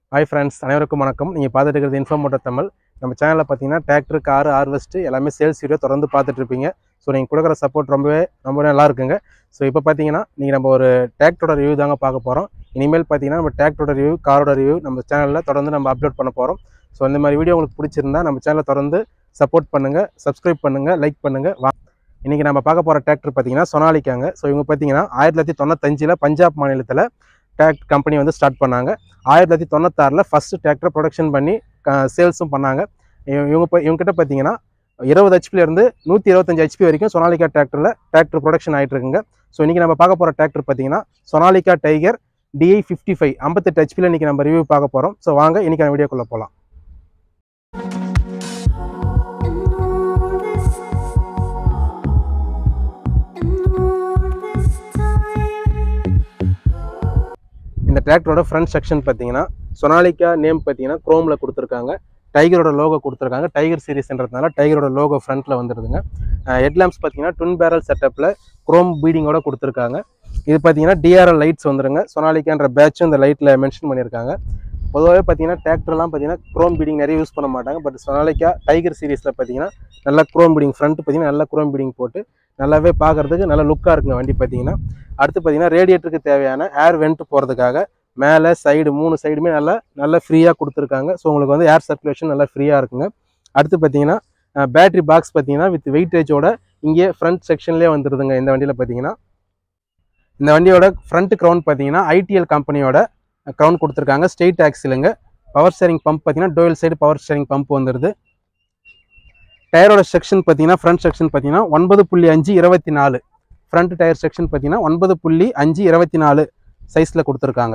hi friends அனைவருக்கும் வணக்கம் நீங்கள் பார்த்துட்டு இருக்கிறது இன்ஃபார்மோட்டோ தமிழ் நம்ம சேனலில் பார்த்தீங்கன்னா டிராக்டர் கார் ஹார்வெஸ்ட் எல்லாமே சேல்ஸ் வீடியோ தொடர்ந்து பார்த்துட்டு இருப்பீங்க ஸோ நீங்கள் கொடுக்குற சப்போர்ட் ரொம்பவே ரொம்பவே நல்லா இருக்குங்க ஸோ இப்போ பார்த்தீங்கன்னா நீங்கள் நம்ம ஒரு டிராக்டரோட ரிவ்யூ தாங்க பார்க்க போகிறோம் இனிமேல் பார்த்தீங்கன்னா நம்ம டிராக்டரோட ரிவ்யூ காரோட ரிவ்யூ நம்ம சேனலில் தொடர்ந்து நம்ம அப்லோட் பண்ண போகிறோம் ஸோ இந்த மாதிரி வீடியோ உங்களுக்கு பிடிச்சிருந்தா நம்ம சேனலை தொடர்ந்து சப்போர்ட் பண்ணுங்கள் சப்ஸ்கிரைப் பண்ணுங்கள் லைக் பண்ணுங்கள் வா இன்றைக்கி நம்ம பார்க்க போகிற டிராக்டர் பார்த்தீங்கன்னா சொனாலிக்காங்க ஸோ இவங்க பார்த்தீங்கன்னா ஆயிரத்தி தொள்ளாயிரத்தி தொண்ணூத்தஞ்சில் பஞ்சாப் மாநிலத்தில் டிராக்ட் கம்பெனி வந்து ஸ்டார்ட் பண்ணாங்க ஆயிரத்தி தொள்ளாயிரத்தி தொண்ணூத்தாறில் ஃபஸ்ட்டு டிராக்டர் ப்ரொடக்ஷன் பண்ணி சேல்ஸும் பண்ணாங்க இவ- இவங்க இப்போ இவங்ககிட்ட பார்த்தீங்கன்னா இருபது ஹெச்பிலேருந்து நூற்றி இருபத்தஞ்சு ஹெச்பி வரைக்கும் சொனாலிகா டிராக்டரில் டிராக்டர் ப்ரொடக்ஷன் ஆகிட்டு இருக்குங்க ஸோ இன்றைக்கி நம்ம பார்க்க போகிற டிராக்டர் பார்த்தீங்கன்னா Sonalika tiger DI fifty five ஐம்பத்தெட்டு ஹெச்பியில் இன்றைக்கி நம்ம ரிவ்யூ பார்க்க போகிறோம் ஸோ வாங்க இன்றைக்கி நம்ம வீடியோக்குள்ளே போகலாம் இந்த டிராக்டரோட ஃப்ரண்ட் செக்ஷன் பார்த்தீங்கன்னா சொனாலிகா நேம் பார்த்தீங்கன்னா குரோமில் கொடுத்துருக்காங்க டைகரோட லோகோ கொடுத்துருக்காங்க டைகர் சீரிஸ்ன்றதுனால டைகரோட லோகோ ஃப்ரண்ட்டில் வந்துடுதுங்க ஹெட்லாம்ப்ஸ் பார்த்தீங்கன்னா ட்வின் பேரல் செட்டப்பில் குரோம் பீடிங்கோட கொடுத்துருக்காங்க இது பார்த்தீங்கன்னா டிஆர்எல் லைட்ஸ் வந்துருங்க சொனாலிக்கான்ற பேட்சும் இந்த லைட்டில் மென்ஷன் பண்ணியிருக்காங்க பொதுவாகவே பார்த்தீங்கன்னா டிராக்டர்லாம் பார்த்தீங்கன்னா குரோம் பீடிங் நிறைய யூஸ் பண்ண மாட்டாங்க பட் சொனாலிக்கா டைகர் சீரிஸில் பார்த்தீங்கன்னா நல்லா குரோம் பீடிங் ஃப்ரண்ட் பார்த்தீங்கன்னா நல்லா குரோம் பீடிங் போட்டு நல்லாவே பார்க்கறதுக்கு நல்ல லுக்காக இருக்குங்க வண்டி பார்த்தீங்கன்னா அடுத்து பார்த்தீங்கன்னா ரேடியேட்டருக்கு தேவையான ஏர் வெண்ட் போகிறதுக்காக மேலே சைடு மூணு சைடுமே நல்லா நல்லா ஃப்ரீயாக கொடுத்துருக்காங்க ஸோ உங்களுக்கு வந்து ஏர் சர்க்குலேஷன் நல்லா ஃப்ரீயாக இருக்குங்க அடுத்து பார்த்தீங்கன்னா பேட்டரி பாக்ஸ் பார்த்தீங்கன்னா வித் வெயிட்டேஜோட இங்கே ஃப்ரண்ட் செக்ஷன்லேயே வந்துடுதுங்க இந்த வண்டியில் பார்த்தீங்கன்னா இந்த வண்டியோட ஃப்ரண்ட் க்ரௌண்ட் பார்த்தீங்கன்னா ஐடிஎல் கம்பெனியோட க்ரௌண்ட் கொடுத்துருக்காங்க ஸ்ட்ரெயிட் ஆக்சிலுங்க பவர் ஸ்டேரிங் பம்ப் பார்த்தீங்கன்னா dual side power steering pump வந்துடுது டயரோட செக்ஷன் பார்த்தீங்கன்னா ஃப்ரண்ட் செக்ஷன் பார்த்தீங்கன்னா ஒன்பது புள்ளி அஞ்சு இருபத்தி நாலு ஃப்ரண்ட் டயர் செக்ஷன் பார்த்தீங்கன்னா ஒன்பது புள்ளி அஞ்சு இருபத்தி நாலு சைஸில் கொடுத்துருக்காங்க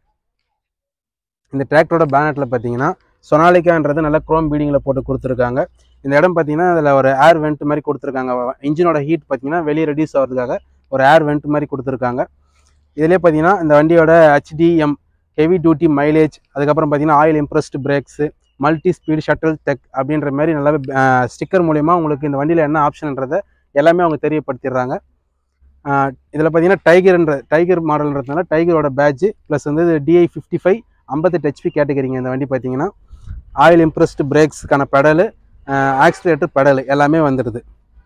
இந்த டிராக்டரோட பேனட்டில் பார்த்தீங்கன்னா சொனாலிக்கான்றது நல்ல குரோம் பீடிங்கில் போட்டு கொடுத்துருக்காங்க இந்த இடம் பார்த்தீங்கன்னா அதில் ஒரு ஏர் வெண்ட் மாதிரி கொடுத்துருக்காங்க இன்ஜினோட ஹீட் பார்த்தீங்கன்னா வெளியே ரெடியூஸ் ஆகிறதுக்காக ஒரு ஏர் வெண்ட் மாதிரி கொடுத்துருக்காங்க இதிலே பார்த்தீங்கன்னா இந்த வண்டியோட ஹெச்டிஎம் ஹெவி டியூட்டி மைலேஜ் அதுக்கப்புறம் பார்த்தீங்கன்னா oil immersed brakes multi speed shuttle tech அப்படின்ற மாதிரி நல்லாவே ஸ்டிக்கர் மூலயமா உங்களுக்கு இந்த வண்டியில் என்ன ஆப்ஷன்ன்றதை எல்லாமே அவங்க தெரியப்படுத்திடுறாங்க இதில் பார்த்தீங்கன்னா டைகர்ன்ற டைகர் மாடல்ன்றதுனால டைகரோட பேட்ஜ் ப்ளஸ் வந்து டிஐ ஃபிஃப்டி ஃபைவ் ஐம்பத்தெட்டு ஹெச்பி கேட்டகரிங்க இந்த வண்டி பார்த்தீங்கன்னா ஆயில் இம்ப்ரெஸ்டு பிரேக்ஸுக்கான பெடலு ஆக்சிலேட்டர் பெடல் எல்லாமே வந்துடுது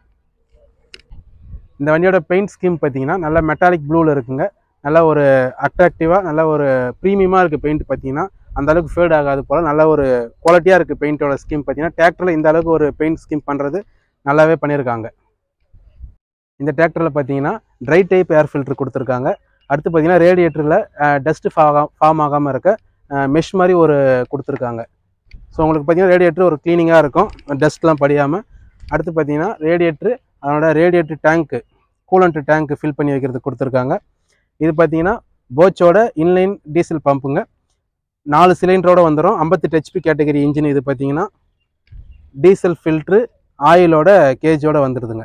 இந்த வண்டியோட பெயிண்ட் ஸ்கீம் பார்த்தீங்கன்னா நல்ல மெட்டாலிக் ப்ளூவில் இருக்குங்க நல்ல ஒரு அட்ராக்டிவாக நல்ல ஒரு ப்ரீமியமாக இருக்குது பெயிண்ட் பார்த்தீங்கன்னா அந்த அளவுக்கு ஃபேட் ஆகாது போல் நல்ல ஒரு குவாலிட்டியாக இருக்குது பெயிண்டோட ஸ்கீம் பார்த்தீங்கன்னா டிராக்டரில் இந்த அளவுக்கு ஒரு பெயிண்ட் ஸ்கீம் பண்ணுறது நல்லாவே பண்ணியிருக்காங்க இந்த டிராக்டரில் பார்த்தீங்கன்னா ட்ரை டைப் ஏர் ஃபில்டர் கொடுத்துருக்காங்க அடுத்து பார்த்தீங்கன்னா ரேடியேட்டரில் டஸ்ட் ஃபார்ம் ஆகாமல் இருக்க மெஷ் மாதிரி ஒரு கொடுத்துருக்காங்க ஸோ உங்களுக்கு பார்த்தீங்கன்னா ரேடியேட்டர் ஒரு க்ளீனிங்காக இருக்கும் டஸ்ட்லாம் படியாமல் அடுத்து பார்த்தீங்கன்னா ரேடியேட்டர் அதனோட radiator tank coolant tank fill பண்ணி வைக்கிறதுக்கு கொடுத்துருக்காங்க இது பார்த்தீங்கன்னா போச்சோட இன்லைன் டீசல் பம்புங்க நாலு சிலிண்டரோட வந்துடும் ஐம்பத்தெட்டு ஹெச்பி கேட்டகரி இன்ஜின் இது பார்த்தீங்கன்னா டீசல் ஃபில்ட்ரு ஆயிலோட கேஜோட வந்துடுதுங்க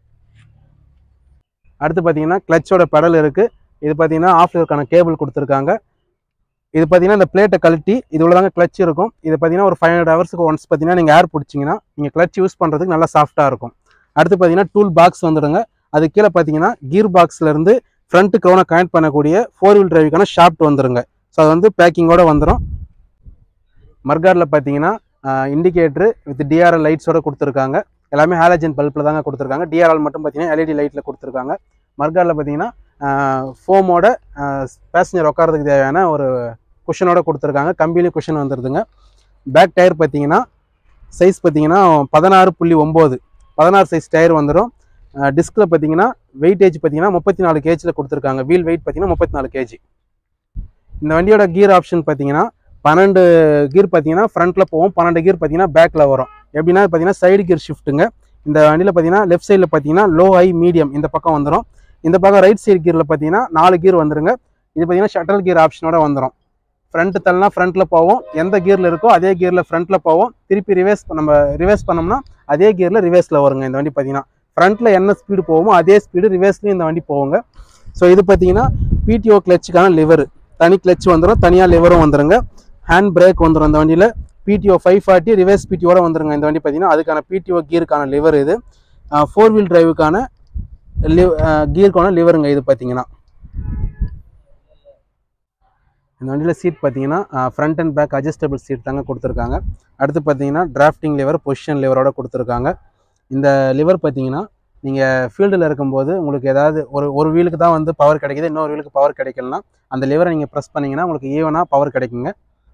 அடுத்து பார்த்தீங்கன்னா கிளச்சோட பெடல் இருக்குது இது பார்த்தீங்கன்னா ஆஃப்லருக்கான கேபிள் கொடுத்துருக்காங்க இது பார்த்தீங்கன்னா இந்த பிளேட்டை கழட்டி இது தாங்க கிளச் இருக்கும் இது பார்த்தீங்கன்னா ஒரு ஃபைவ் ஹண்ட்ரட் ஹவர்ஸுக்கு ஒன்ஸ் பார்த்தீங்கன்னா நீங்கள் ஏர் பிடிச்சிங்கன்னா நீங்கள் கிளச் யூஸ் பண்ணுறதுக்கு நல்லா சாஃப்ட்டாக இருக்கும் அடுத்து பார்த்தீங்கன்னா டூல் பாக்ஸ் வந்துடுங்க அது கீழே பார்த்தீங்கன்னா கீர் பாக்ஸ்லேருந்து ஃப்ரண்ட் க்ரௌனை கனெக்ட் பண்ணக்கூடிய ஃபோர் வீல் டிரைவுக்கான ஷாஃப்ட் வந்துருங்க ஸோ அது வந்து பேக்கிங்கோட வந்துடும் மர்காரில் பார்த்தீங்கன்னா இண்டிகேட்ரு வித் டிஆர்எல் லைட்ஸோட கொடுத்துருக்காங்க எல்லாமே ஹாலஜன் பல்பில் தாங்க கொடுத்துருக்காங்க டிஆர்எல் மட்டும் பார்த்தீங்கன்னா எல்இடி லைட்டில் கொடுத்துருக்காங்க மர்காரில் பார்த்தீங்கன்னா ஃபோமோட பேசஞ்சர் உட்காரதுக்கு தேவையான ஒரு குஷனோட கொடுத்துருக்காங்க கம்பிலையும் குஷன் வந்துடுதுங்க பேக் டயர் பார்த்தீங்கன்னா சைஸ் பார்த்தீங்கன்னா பதினாறு புள்ளி ஒம்பது பதினாறு சைஸ் டயர் வந்துடும் டிஸ்கில் பார்த்தீங்கன்னா வெயிட்டேஜ் பார்த்தீங்கன்னா முப்பத்தி நாலு கேஜியில் கொடுத்துருக்காங்க வீல் வெயிட் பார்த்தீங்கன்னா முப்பத்தி நாலு கேஜி இந்த வண்டியோட கீர் ஆப்ஷன் பார்த்தீங்கன்னா பன்னெண்டு கீர் பார்த்தீங்கன்னா ஃப்ரண்ட்டில் போகும் பன்னெண்டு கீர் பார்த்தீங்கன்னா பேக்கில் வரும் எப்படின்னா பார்த்தீங்கன்னா சைடு கீர் ஷிஃப்ட்டுங்க இந்த வண்டியில் பார்த்தீங்கன்னா லெஃப்ட் சைடில் பார்த்தீங்கன்னா லோ ஹை மீடியம் இந்த பக்கம் வந்துடும் இந்த பக்கம் ரைட் சைடு கீரில் பார்த்தீங்கன்னா நாலு கீர் வந்துருங்க இது பார்த்தீங்கன்னா ஷட்டல் கீர் ஆப்ஷனோட வந்துடும் ஃப்ரண்ட் தள்ளனா ஃப்ரண்ட்டில் போவோம் எந்த கீரில் இருக்கோ அதே கீரில் ஃப்ரண்ட்டில் போவோம் திருப்பி ரிவேஸ் நம்ம ரிவேஸ் பண்ணோம்னா அதே கீரில் ரிவேஸில் வருங்க இந்த வண்டி பார்த்தீங்கன்னா ஃப்ரண்ட்டில் என்ன ஸ்பீடு போவோமோ அதே ஸ்பீடு ரிவேஸ்லையும் இந்த வண்டி போவோங்க ஸோ இது பார்த்தீங்கன்னா பிடிஓ கிளச்சுக்கான லிவர் தனி கிளச் வந்துடும் தனியாக லிவரும் வந்துருங்க ஹேண்ட் பிரேக் வந்துடும் இந்த வண்டியில் பிடிஓ ஃபைவ் ஃபார்ட்டி ரிவேஸ் பிடிஓட வந்துருங்க இந்த வண்டி பார்த்தீங்கன்னா அதுக்கான பிடிஓ கீருக்கான லிவர் இது ஃபோர் வீல் டிரைவுக்கான லிவ் கீருக்கான லிவருங்க இது பார்த்தீங்கன்னா இந்த வண்டியில் சீட் பார்த்தீங்கன்னா front and back adjustable seat தாங்க கொடுத்துருக்காங்க அடுத்து பார்த்தீங்கன்னா டிராஃப்டிங் லிவர் பொசிஷன் லிவரோட கொடுத்துருக்காங்க இந்த லிவர் பார்த்தீங்கன்னா நீங்கள் ஃபீல்டில் இருக்கும்போது உங்களுக்கு ஏதாவது ஒரு ஒரு வீலுக்கு தான் வந்து பவர் கிடைக்குது இன்னொரு வீலுக்கு பவர் கிடைக்கலனா அந்த லிவரை நீங்கள் ப்ரெஸ் பண்ணிங்கன்னா உங்களுக்கு ஈவனாக பவர் கிடைக்குங்க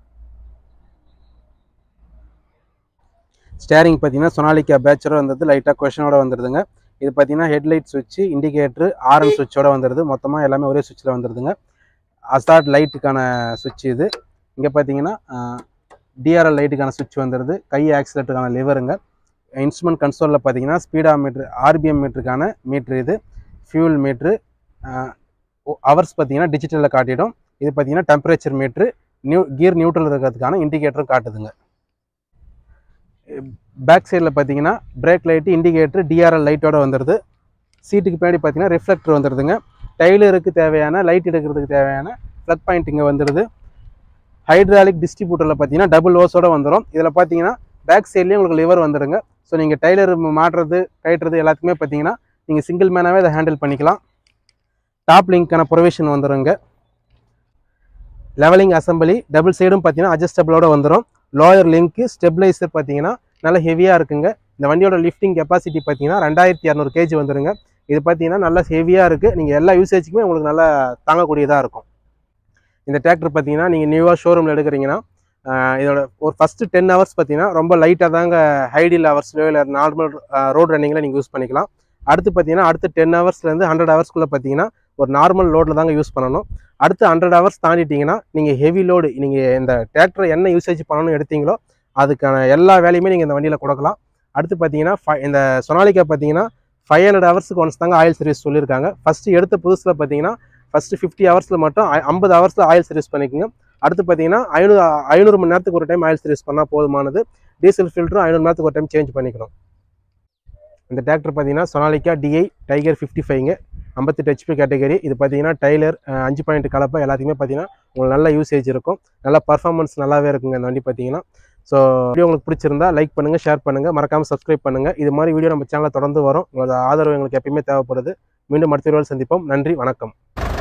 ஸ்டேரிங் பார்த்தீங்கன்னா சொனாலிக்கா பேச்சரோட வந்தது லைட்டாக கொஷனோட வந்துடுதுங்க இது பார்த்தீங்கன்னா ஹெட்லைட் சுவிட்சு இண்டிகேட்டர் ஆர்என் சுவிட்சோட வந்துடுது மொத்தமாக எல்லாமே ஒரே சுவிட்சில் வந்துடுதுங்க அசாட் லைட்டுக்கான சுவிட்ச் இது இங்கே பார்த்தீங்கன்னா டிஆர்எல் லைட்டுக்கான சுவிட்ச் வந்துடுது கை ஆக்சிலேட்டருக்கான லிவருங்க இன்ஸ்ட்ருமெண்ட் கன்சோலில் பார்த்தீங்கன்னா ஸ்பீடா மீட்ரு ஆர்பிஎம் மீட்டருக்கான மீட்ரு இது ஃபியூல் மீட்ரு ஹவர்ஸ் பார்த்தீங்கன்னா டிஜிட்டலில் காட்டிடும் இது பார்த்தீங்கன்னா temperature meter new gear neutral இருக்கிறதுக்கான இண்டிகேட்டரும் காட்டுதுங்க பேக் சைடில் பார்த்தீங்கன்னா பிரேக் லைட்டு இண்டிகேட்டர் டிஆர்எல் லைட்டோட வந்துடுது சீட்டுக்கு பின்னாடி பார்த்தீங்கன்னா ரிஃப்ளெக்டர் வந்துடுதுங்க டைலருக்கு தேவையான லைட் எடுக்கிறதுக்கு தேவையான ப்ளக் பாயிண்ட் இங்கே வந்துடுது ஹைட்ராலிக் டிஸ்ட்ரிபியூட்டரில் பார்த்தீங்கன்னா டபுள் ஓஸோட வந்துடும் இதில் பார்த்தீங்கன்னா பேக் சைட்லேயும் உங்களுக்கு லிவர் வந்துடுங்க ஸோ நீங்கள் டைலர் மாட்டுறது கட்டுறது எல்லாத்துக்குமே பார்த்தீங்கன்னா நீங்கள் சிங்கிள் மேனாகவே அதை ஹேண்டில் பண்ணிக்கலாம் டாப் லிங்க்கான ப்ரொவிஷன் வந்துடுங்க லெவலிங் அசம்பிளி டபுள் சைடும் பார்த்தீங்கன்னா அட்ஜஸ்டபிளோட வந்துடும் லோயர் லிங்க்கு ஸ்டெபிளைசர் பார்த்தீங்கன்னா நல்ல ஹெவியாக இருக்குங்க இந்த வண்டியோட லிஃப்டிங் கெப்பாசிட்டி பார்த்தீங்கன்னா ரெண்டாயிரத்தி இரநூறு கேஜி வந்துருங்க இது பார்த்தீங்கன்னா நல்லா ஹெவியாக இருக்குது நீங்கள் எல்லா யூசேஜுக்குமே உங்களுக்கு நல்லா தாங்கக்கூடியதாக இருக்கும் இந்த டிராக்டர் பார்த்தீங்கன்னா நீங்கள் நியூவாக ஷோரூமில் எடுக்கிறீங்கன்னா ஆஹ் இதோட ஒரு ஃபஸ்ட்டு டென் ஹவர்ஸ் பார்த்தீங்கன்னா ரொம்ப லைட்டாக தாங்க ஹைடில் ஹவர்ஸ்லையோ இல்லை நார்மல் ரோட் ரன்னிங்கில் நீங்கள் யூஸ் பண்ணிக்கலாம் அடுத்து பார்த்தீங்கன்னா அடுத்து டென் ஹவர்ஸ்லேருந்து ஹண்ட்ரட் ஹவர்ஸ்க்குள்ளே பார்த்தீங்கன்னா ஒரு நார்மல் லோடில் தாங்க யூஸ் பண்ணணும் அடுத்து ஹண்ட்ரட் ஹவர்ஸ் தாண்டிட்டீங்கன்னா நீங்கள் ஹெவி லோடு நீங்கள் இந்த டிராக்டரை என்ன யூசேஜ் பண்ணணும்னு எடுத்தீங்களோ அதுக்கான எல்லா வேலையுமே நீங்கள் இந்த வண்டியில் கொடுக்கலாம் அடுத்து பார்த்தீங்கன்னா ஃபை இந்த சொனாலிக்கா பார்த்தீங்கன்னா ஃபைவ் ஹண்ட்ரட் ஹவர்ஸுக்கு ஒன்ஸ் தாங்க ஆயில் சர்வீஸ் சொல்லியிருக்காங்க ஃபஸ்ட்டு எடுத்த புதுசில் பார்த்தீங்கன்னா ஃபஸ்ட்டு ஃபிஃப்டி ஹவர்ஸில் மட்டும் ஐ- ஐம்பது ஹவர்ஸில் ஆயில் சர்வீஸ் பண்ணிக்கோங்க அடுத்து பார்த்தீங்கன்னா ஐநூறு ஐநூறு மணி நேரத்துக்கு ஒரு டைம் ஆயில் சர்வீஸ் பண்ணால் போதுமானது டீசல் ஃபில்டரும் ஐநூறு மணி நேரத்துக்கு ஒரு டைம் சேஞ்ச் பண்ணிக்கணும் இந்த டிராக்டர் பார்த்தீங்கன்னா சொனாலிக்கா டிஐ டைகர் ஃபிஃப்டி ஃபைவ்ங்க ஐம்பத்தெட்டு ஹெச்பி கேட்டகரி இது பார்த்தீங்கன்னா டைலர் அஹ், அஞ்சு பாயிண்ட் கலப்பை எல்லாத்தையுமே பார்த்தீங்கன்னா உங்களுக்கு நல்ல யூசேஜ் இருக்கும் நல்ல பர்ஃபார்மன்ஸ் நல்லாவே இருக்குங்க இந்த வண்டி பார்த்தீங்கன்னா ஸோ வீடியோ உங்களுக்கு பிடிச்சிருந்தா லைக் பண்ணுங்கள் ஷேர் பண்ணுங்கள் மறக்காமல் சப்ஸ்கிரைப் பண்ணுங்கள் இது மாதிரி வீடியோ நம்ம சேனலில் தொடர்ந்து வரும் உங்களோட ஆதரவு எங்களுக்கு எப்பயுமே தேவைப்படுது மீண்டும் அடுத்த வீடியோவில் சந்திப்போம் நன்றி வணக்கம்